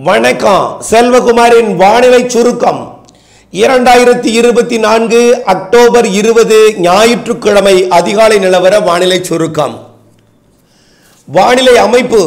வணக்கம் செல்வகுமாரின் வானிலை சுருக்கம் இரண்டாயிரத்தி இருபத்தி நான்கு அக்டோபர் இருபது ஞாயிற்றுக்கிழமை அதிகாலை நிலவர வானிலை சுருக்கம் வானிலை அமைப்பு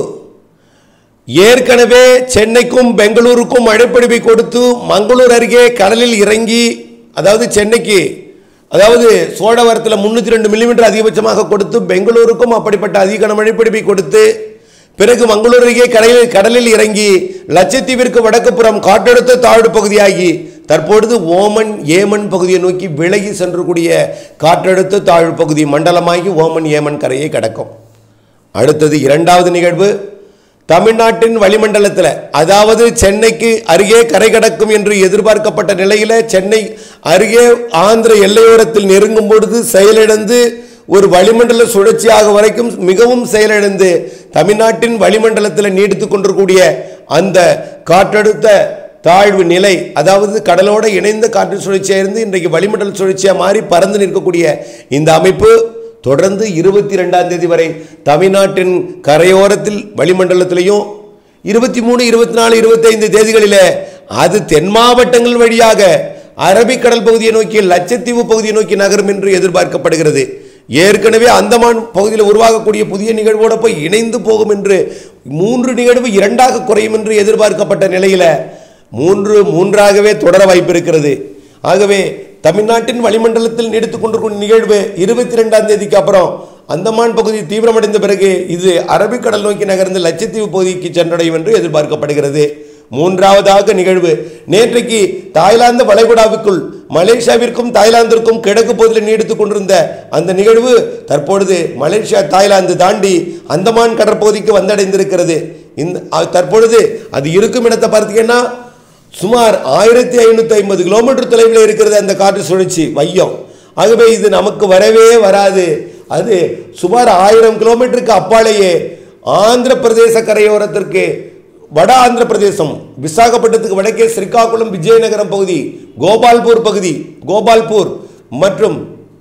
ஏற்கனவே சென்னைக்கும் பெங்களூருக்கும் மழைப்பொழிவை கொடுத்து மங்களூர் அருகே கடலில் இறங்கி அதாவது சென்னைக்கு அதாவது சோழவரத்தில் முன்னூற்றி ரெண்டு மில்லிமீட்டர் அதிகபட்சமாக கொடுத்து பெங்களூருக்கும் அப்படிப்பட்ட அதிக மழைப்பொழிவை கொடுத்து பிறகு மங்களூர் அருகே கடலில் கடலில் இறங்கி லட்சத்தீவிற்கு வடக்கு புறம் காற்றழுத்த தாழ்வு பகுதியாகி தற்பொழுது ஓமன் ஏமன் பகுதியை நோக்கி விலகி சென்றக்கூடிய காற்றழுத்த தாழ்வு பகுதி மண்டலமாகி ஓமன் ஏமன் கரையை கடக்கும் அடுத்தது இரண்டாவது நிகழ்வு தமிழ்நாட்டின் வளிமண்டலத்தில் அதாவது சென்னைக்கு அருகே கரை கடக்கும் என்று எதிர்பார்க்கப்பட்ட நிலையில் சென்னை அருகே ஆந்திர எல்லையோரத்தில் நெருங்கும் பொழுது செயலிழந்து ஒரு வளிமண்டல சுழற்சியாக வரைக்கும் மிகவும் செயலிழந்து தமிழ்நாட்டின் வளிமண்டலத்தில் நீடித்து கொண்டிருக்கூடிய அந்த காற்றழுத்த தாழ்வு நிலை அதாவது கடலோட இணைந்த காற்று சுழற்சியாக இருந்து இன்றைக்கு வளிமண்டல சுழற்சியாக மாறி பறந்து நிற்கக்கூடிய இந்த அமைப்பு தொடர்ந்து இருபத்தி ரெண்டாம் தேதி வரை தமிழ்நாட்டின் கரையோரத்தில் வளிமண்டலத்திலையும் இருபத்தி மூணு இருபத்தி நாலு இருபத்தைந்து தேதிகளில் அது தென் மாவட்டங்கள் வழியாக அரபிக்கடல் பகுதியை நோக்கி லட்சத்தீவு பகுதியை நோக்கி நகரும் என்று எதிர்பார்க்கப்படுகிறது ஏற்கனவே அந்தமான் பகுதியில் உருவாகக்கூடிய புதிய நிகழ்வோடு போய் இணைந்து போகும் என்று மூன்று நிகழ்வு இரண்டாக குறையும் என்று எதிர்பார்க்கப்பட்ட நிலையில் மூன்று மூன்றாகவே தொடர வாய்ப்பு இருக்கிறது ஆகவே தமிழ்நாட்டின் வளிமண்டலத்தில் நீடித்துக் கொண்டிருக்கும் நிகழ்வு இருபத்தி ரெண்டாம் தேதிக்கு அப்புறம் அந்தமான் பகுதி தீவிரமடைந்த பிறகு இது அரபிக்கடல் நோக்கி நகர்ந்து லட்சத்தீவு பகுதிக்கு சென்றடையும் என்று எதிர்பார்க்கப்படுகிறது மூன்றாவதாக நிகழ்வு நேற்றைக்கு தாய்லாந்து வளைகுடாவுக்குள் மலேசியாவிற்கும் தாய்லாந்திற்கும் கிழக்கு பகுதியில் நீடித்துக் கொண்டிருந்த அந்த நிகழ்வு தற்பொழுது மலேசியா தாய்லாந்து தாண்டி அந்தமான் கடற்பகுதிக்கு வந்தடைந்திருக்கிறது இந்த அ- தற்பொழுது அது இருக்கும் இடத்தை பார்த்தீங்கன்னா சுமார் ஆயிரத்தி ஐநூற்றி ஐம்பது கிலோமீட்டர் தொலைவில் இருக்கிறது அந்த காற்று சுழற்சி மையம் ஆகவே இது நமக்கு வரவே வராது அது சுமார் ஆயிரம் கிலோமீட்டருக்கு அப்பாலேயே ஆந்திர பிரதேச கரையோரத்திற்கு வட ஆந்திர பிரதேசம் விசாகப்பட்டினத்துக்கு வடக்கே ஸ்ரீகாகுளம் விஜயநகரம் பகுதி கோபால்பூர் பகுதி கோபால்பூர் மற்றும்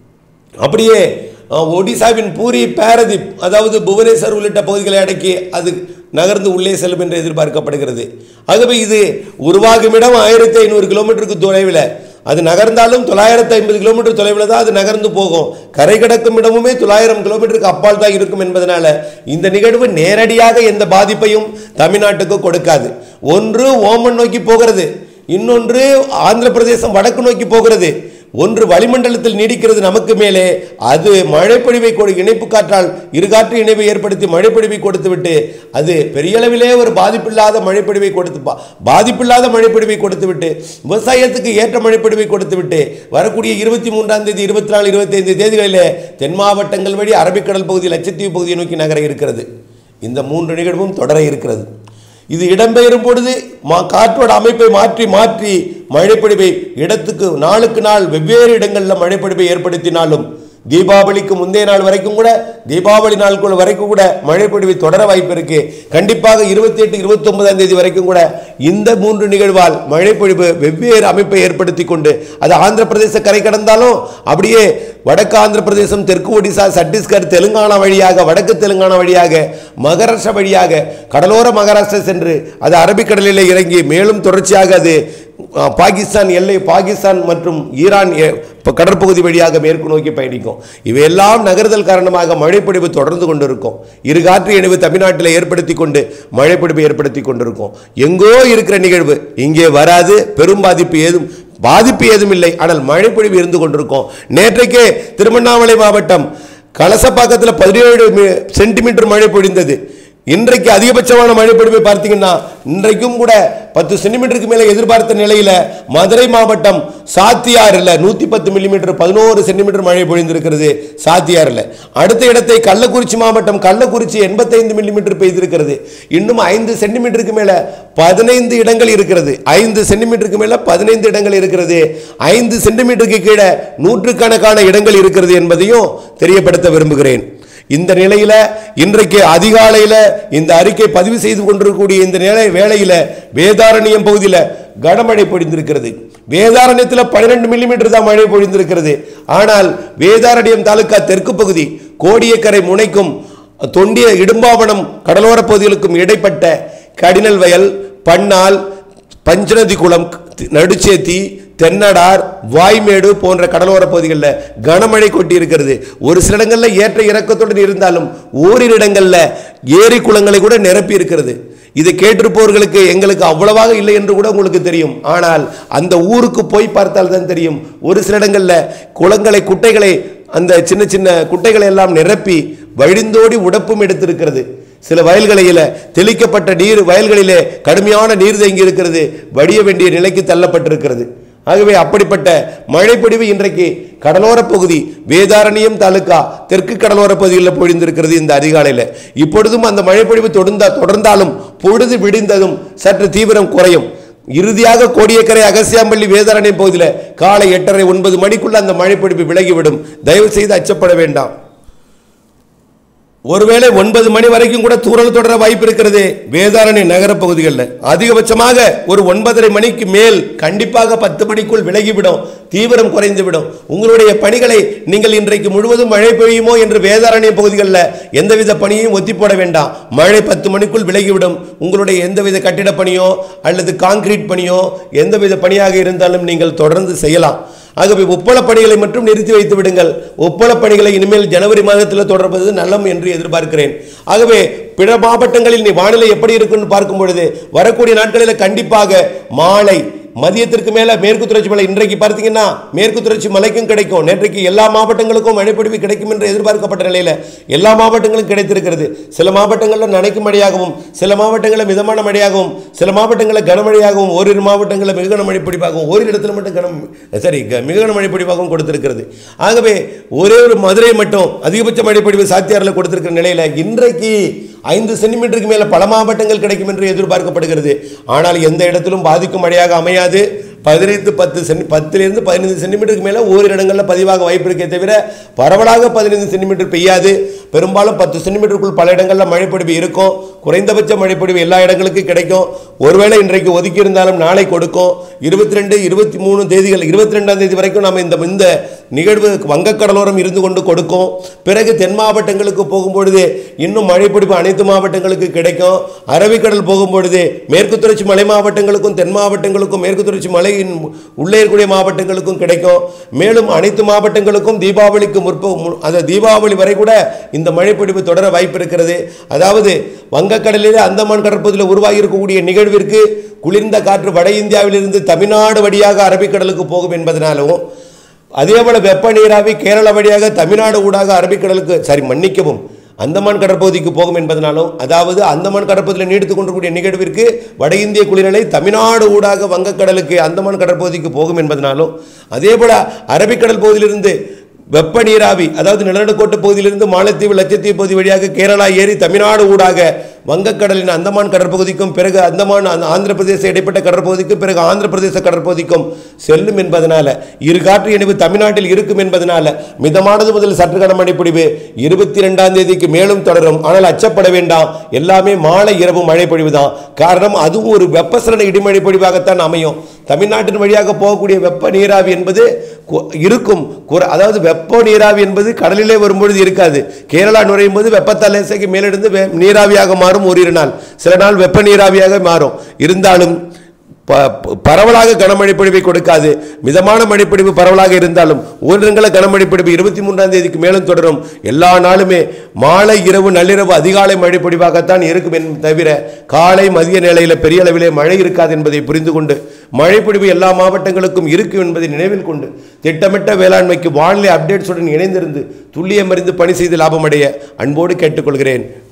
அப்படியே அஹ், ஒடிசாவின் பூரி பாரதீப் அதாவது புவனேஸ்வர் உள்ளிட்ட பகுதிகளை அடக்கி அது நகர்ந்து உள்ளே செல்லும் என்று எதிர்பார்க்கப்படுகிறது ஆகவே இது உருவாகும் இடம் ஆயிரத்தி ஐநூறு கிலோமீட்டருக்கு தொலைவில் அது நகர்ந்தாலும் தொள்ளாயிரத்து ஐம்பது கிலோமீட்டர் தொலைவில் தான் அது நகர்ந்து போகும் கரை கடக்கும் இடமுமே தொள்ளாயிரம் கிலோமீட்டருக்கு அப்பால் தான் இருக்கும் என்பதனால இந்த நிகழ்வு நேரடியாக எந்த பாதிப்பையும் தமிழ்நாட்டுக்கு கொடுக்காது ஒன்று ஓமன் நோக்கி போகிறது இன்னொன்று ஆந்திர பிரதேசம் வடக்கு நோக்கி போகிறது ஒன்று வளிமண்டலத்தில் நீடிக்கிறது நமக்கு மேலே அது மழைப்பொழிவை கொடு இணைப்பு காற்றால் இருகாற்று இணைவை ஏற்படுத்தி மழைப்பொழிவை கொடுத்துவிட்டு அது பெரிய அளவிலே ஒரு பாதிப்பில்லாத மழைப்பொழிவை கொடுத்து பா- பாதிப்பில்லாத மழைப்பொழிவை கொடுத்துவிட்டு விவசாயத்துக்கு ஏற்ற மழைப்பொழிவை கொடுத்துவிட்டு வரக்கூடிய இருபத்தி மூன்றாம் தேதி இருபத்தி நாலு இருபத்தைந்து தேதிகளிலே தென் மாவட்டங்கள் வழி அரபிக்கடல் பகுதி லட்சத்தீவு பகுதியை நோக்கி நகர இருக்கிறது இந்த மூன்று நிகழ்வும் தொடர இருக்கிறது இது இடம்பெயரும் பொழுது மா காற்றோட அமைப்பை மாற்றி மாற்றி மழைப்பொழிவை இடத்துக்கு நாளுக்கு நாள் வெவ்வேறு இடங்களில் மழைப்பொழிவை ஏற்படுத்தினாலும் தீபாவளிக்கு முந்தைய நாள் வரைக்கும் கூட தீபாவளி நாளுக்குள்ள வரைக்கும் கூட மழைப்பொழிவை தொடர வாய்ப்பு இருக்கு கண்டிப்பாக இருபத்தி எட்டு இருபத்தி ஒன்பதாம் தேதி வரைக்கும் கூட இந்த மூன்று நிகழ்வால் மழைப்பொழிவு வெவ்வேறு அமைப்பை ஏற்படுத்தி கொண்டு அது ஆந்திர பிரதேச கரை கடந்தாலும் அப்படியே வடக்கு ஆந்திர பிரதேசம் தெற்கு ஒடிசா சத்தீஸ்கர் தெலுங்கானா வழியாக வடக்கு தெலுங்கானா வழியாக மகாராஷ்டிரா வழியாக கடலோர மகாராஷ்டிரா சென்று அது அரபிக்கடலில் இறங்கி மேலும் தொடர்ச்சியாக அது அஹ், பாகிஸ்தான் எல்லை பாகிஸ்தான் மற்றும் ஈரான் எ- இப்ப கடற்பகுதி வழியாக மேற்கு நோக்கி பயணிக்கும் இவையெல்லாம் நகர்தல் காரணமாக மழைப்பொழிவு தொடர்ந்து கொண்டிருக்கும் இரு காற்று இணைவு தமிழ்நாட்டில் ஏற்படுத்தி கொண்டு மழைப்பொழிவு ஏற்படுத்தி கொண்டிருக்கும் எங்கோ இருக்கிற நிகழ்வு இங்கே வராது பெரும் பாதிப்பு ஏதும் பாதிப்பு ஏதும் இல்லை ஆனால் மழைப்பொழிவு இருந்து கொண்டிருக்கும் நேற்றைக்கே திருவண்ணாமலை மாவட்டம் கலசப்பாக்கத்தில் பதினேழு மி- சென்டிமீட்டர் மழை பொழிந்தது இன்றைக்கு அதிகபட்சமான மழை பொழிவை பார்த்தீங்கன்னா இன்றைக்கும் கூட பத்து சென்டிமீட்டருக்கு மேலே எதிர்பார்த்த நிலையில் மதுரை மாவட்டம் சாத்தியாறில் நூற்றி பத்து மில்லிமீட்டர் பதினோரு சென்டிமீட்டர் மழை பொழிந்திருக்கிறது சாத்தியாறில் அடுத்த இடத்தை கள்ளக்குறிச்சி மாவட்டம் கள்ளக்குறிச்சி எண்பத்தைந்து மில்லிமீட்டர் பெய்திருக்கிறது இன்னும் ஐந்து சென்டிமீட்டருக்கு மேலே பதினைந்து இடங்கள் இருக்கிறது ஐந்து சென்டிமீட்டருக்கு மேலே பதினைந்து இடங்கள் இருக்கிறது ஐந்து சென்டிமீட்டருக்கு கீழே நூற்றுக்கணக்கான இடங்கள் இருக்கிறது என்பதையும் தெரியப்படுத்த விரும்புகிறேன் இந்த நிலையில இன்றைக்கு அதிகாலையில இந்த அறிக்கை பதிவு செய்து கொண்டிருக்கக்கூடிய இந்த நிலை வேளையில வேதாரண்யம் பகுதியில் கனமழை பொழிந்திருக்கிறது வேதாரண்யத்தில் பன்னிரெண்டு மில்லிமீட்டர் தான் மழை பொழிந்திருக்கிறது ஆனால் வேதாரண்யம் தாலுகா தெற்கு பகுதி கோடியக்கரை முனைக்கும் தொண்டிய இடும்பாவனம் கடலோர பகுதிகளுக்கும் இடைப்பட்ட கடினல் வயல் பன்னால் பஞ்சநதி குளம் நடுச்சேத்தி தென்னடார் வாய்மேடு போன்ற கடலோர பகுதிகளில் கனமழை கொட்டி இருக்கிறது ஒரு சில இடங்களில் ஏற்ற இறக்கத்துடன் இருந்தாலும் ஓரிரு இடங்களில் ஏரி குளங்களை கூட நிரப்பி இருக்கிறது இதை கேட்டிருப்பவர்களுக்கு எங்களுக்கு அவ்வளவாக இல்லை என்று கூட உங்களுக்கு தெரியும் ஆனால் அந்த ஊருக்கு போய் பார்த்தால் தான் தெரியும் ஒரு சில இடங்களில் குளங்களை குட்டைகளை அந்த சின்ன சின்ன குட்டைகளை எல்லாம் நிரப்பி வழிந்தோடி உடப்பும் எடுத்திருக்கிறது சில வயல்களில தெளிக்கப்பட்ட நீர் வயல்களிலே கடுமையான நீர் தேங்கி இருக்கிறது வடிய வேண்டிய நிலைக்கு தள்ளப்பட்டிருக்கிறது ஆகவே அப்படிப்பட்ட மழைப்பொழிவு இன்றைக்கு கடலோர பகுதி வேதாரண்யம் தாலுக்கா தெற்கு கடலோர பகுதிகளில் பொழிந்திருக்கிறது இந்த அதிகாலையில் இப்பொழுதும் அந்த மழைப்பொழிவு தொடர்ந்தா தொடர்ந்தாலும் பொழுது விடிந்ததும் சற்று தீவிரம் குறையும் இறுதியாக கோடியக்கரை அகசியாம்பள்ளி வேதாரண்யம் பகுதியில் காலை எட்டரை ஒன்பது மணிக்குள்ள அந்த மழைப்பொழிவு விலகிவிடும் தயவு செய்து அச்சப்பட வேண்டாம் ஒருவேளை ஒன்பது மணி வரைக்கும் கூட தூரல் தொடர வாய்ப்பு இருக்கிறது வேதாரணி நகர பகுதிகளில் அதிகபட்சமாக ஒரு ஒன்பதரை மணிக்கு மேல் கண்டிப்பாக பத்து மணிக்குள் விலகிவிடும் தீவிரம் குறைந்துவிடும் உங்களுடைய பணிகளை நீங்கள் இன்றைக்கு முழுவதும் மழை பெய்யுமோ என்று வேதாரண்ய பகுதிகளில் எந்தவித பணியையும் ஒத்தி போட வேண்டாம் மழை பத்து மணிக்குள் விலகிவிடும் உங்களுடைய எந்தவித கட்டிட பணியோ அல்லது கான்கிரீட் பணியோ எந்தவித பணியாக இருந்தாலும் நீங்கள் தொடர்ந்து செய்யலாம் ஆகவே ஒப்பள பணிகளை மட்டும் நிறுத்தி வைத்து விடுங்கள் ஒப்பள பணிகளை இனிமேல் ஜனவரி மாதத்தில் தொடர்வது நல்லம் என்று எதிர்பார்க்கிறேன் ஆகவே பிற மாவட்டங்களில் நீ வானிலை எப்படி இருக்குன்னு பார்க்கும் பொழுது வரக்கூடிய நாட்களில் கண்டிப்பாக மாலை மதியத்திற்கு மேல மேற்கு தொடர்ச்சி மலை இன்றைக்கு பார்த்தீங்கன்னா மேற்கு தொடர்ச்சி மலைக்கும் கிடைக்கும் நேற்றைக்கு எல்லா மாவட்டங்களுக்கும் மழைப்பொழிவு கிடைக்கும் என்று எதிர்பார்க்கப்பட்ட நிலையில எல்லா மாவட்டங்களும் கிடைத்திருக்கிறது சில மாவட்டங்களில் நனைக்கும் மழையாகவும் சில மாவட்டங்களில் மிதமான மழையாகவும் சில மாவட்டங்களில் கனமழையாகவும் ஓரிரு மாவட்டங்களில் மிக கனமழை பொழிவாகவும் ஓரிரு இடத்துல மட்டும் கனம் சரி க- மிக கனமழை பொழிவாகவும் கொடுத்திருக்கிறது ஆகவே ஒரே ஒரு மதுரை மட்டும் அதிகபட்ச மழைப்பொழிவு சாத்தியாரில் கொடுத்திருக்கிற நிலையில இன்றைக்கு ஐந்து சென்டிமீட்டருக்கு மேல பல மாவட்டங்கள் கிடைக்கும் என்று எதிர்பார்க்கப்படுகிறது ஆனால் எந்த இடத்திலும் பாதிக்கும் மழையாக அமையாது பதினைந்து பத்து சென்டி பத்திலிருந்து பதினைந்து சென்டிமீட்டருக்கு மேலே ஓரிரு இடங்களில் பதிவாக வாய்ப்பு இருக்கே தவிர பரவலாக பதினைந்து சென்டிமீட்டர் பெய்யாது பெரும்பாலும் பத்து சென்டிமீட்டருக்குள் பல இடங்களில் மழைப்பொழிவு இருக்கும் குறைந்தபட்ச மழைப்பொழிவு எல்லா இடங்களுக்கும் கிடைக்கும் ஒருவேளை இன்றைக்கு ஒதுக்கி இருந்தாலும் நாளை கொடுக்கும் இருபத்தி ரெண்டு இருபத்தி மூணு தேதிகள் இருபத்தி ரெண்டாம் தேதி வரைக்கும் நம்ம இந்த இந்த நிகழ்வு வங்கக்கடலோரம் இருந்து கொண்டு கொடுக்கும் பிறகு தென் மாவட்டங்களுக்கு போகும்பொழுது இன்னும் மழைப்பிடிப்பு அனைத்து மாவட்டங்களுக்கு கிடைக்கும் அரபிக்கடல் போகும்பொழுது மேற்கு தொடர்ச்சி மலை மாவட்டங்களுக்கும் தென் மாவட்டங்களுக்கும் மேற்கு தொடர்ச்சி மலையின் உள்ளே இருக்கக்கூடிய மாவட்டங்களுக்கும் கிடைக்கும் மேலும் அனைத்து மாவட்டங்களுக்கும் தீபாவளிக்கு முற்ப மு- அந்த தீபாவளி வரை கூட இந்த மழைப்பிடிப்பு தொடர வாய்ப்பு இருக்கிறது அதாவது வங்கக்கடலிலே அந்தமான் கடற்பகுதியில் உருவாகி இருக்கக்கூடிய நிகழ்விற்கு குளிர்ந்த காற்று வட இந்தியாவிலிருந்து தமிழ்நாடு வழியாக அரபிக்கடலுக்கு போகும் என்பதனாலும் அதே போல வெப்ப நீராவி கேரளா வழியாக தமிழ்நாடு ஊடாக அரபிக்கடலுக்கு சாரி மன்னிக்கவும் அந்தமான் கடற்பகுதிக்கு போகும் என்பதனாலும் அதாவது அந்தமான் கடற்பகுதியில் நீடித்துக் கொண்டிருக்கூடிய நிகழ்விற்கு வட இந்திய குளிரலை தமிழ்நாடு ஊடாக வங்கக்கடலுக்கு அந்தமான் கடற்பகுதிக்கு போகும் என்பதனாலும் அதே போல அரபிக்கடல் பகுதியிலிருந்து வெப்ப நீராவி அதாவது நிலநடுக்கோட்டு பகுதியிலிருந்து மாலத்தீவு லட்சத்தீவு பகுதி வழியாக கேரளா ஏறி தமிழ்நாடு ஊடாக வங்கக்கடலின் அந்தமான் கடற்பகுதிக்கும் பிறகு அந்தமான் அந்த ஆந்திர பிரதேச இடைப்பட்ட கடற்பகுதிக்கும் பிறகு ஆந்திர பிரதேச கடற்பகுதிக்கும் செல்லும் என்பதனால இரு காற்று இணைவு தமிழ்நாட்டில் இருக்கும் என்பதனால மிதமானது முதல் சற்று கனமழை பொழிவு இருபத்தி ரெண்டாம் தேதிக்கு மேலும் தொடரும் ஆனால் அச்சப்பட வேண்டாம் எல்லாமே மாலை இரவு மழை பொழிவு தான் காரணம் அதுவும் ஒரு வெப்பசலன இடிமழை பொழிவாகத்தான் அமையும் தமிழ்நாட்டின் வழியாக போகக்கூடிய வெப்ப நீராவி என்பது கு- இருக்கும் குற- அதாவது வெப்ப நீராவி என்பது கடலிலே வரும்பொழுது இருக்காது கேரளா நுழையும் போது வெப்பத்தால் லேசாகி மேலிருந்து வெ- நீராவியாக மாறும் ஓரிரு நாள் சில நாள் வெப்ப நீராவியாக மாறும் இருந்தாலும் ப- ப- பரவலாக கனமழை பொழிவை கொடுக்காது மிதமான மழைப்பொழிவு பரவலாக இருந்தாலும் ஓரிடங்கள கனமழை பொழிவு இருபத்தி மூன்றாம் தேதிக்கு மேலும் தொடரும் எல்லா நாளுமே மாலை இரவு நள்ளிரவு அதிகாலை மழை பொழிவாகத்தான் இருக்கும் என்ப தவிர காலை மதிய நிலையில பெரிய அளவிலே மழை இருக்காது என்பதை புரிந்து கொண்டு மழைப்பொழிவு எல்லா மாவட்டங்களுக்கும் இருக்கும் என்பதை நினைவில் கொண்டு திட்டமிட்ட வேளாண்மைக்கு வானிலை அப்டேட்ஸுடன் இணைந்திருந்து துல்லியம் அறிந்து பணி செய்து லாபமடைய அன்போடு கேட்டுக்கொள்கிறேன்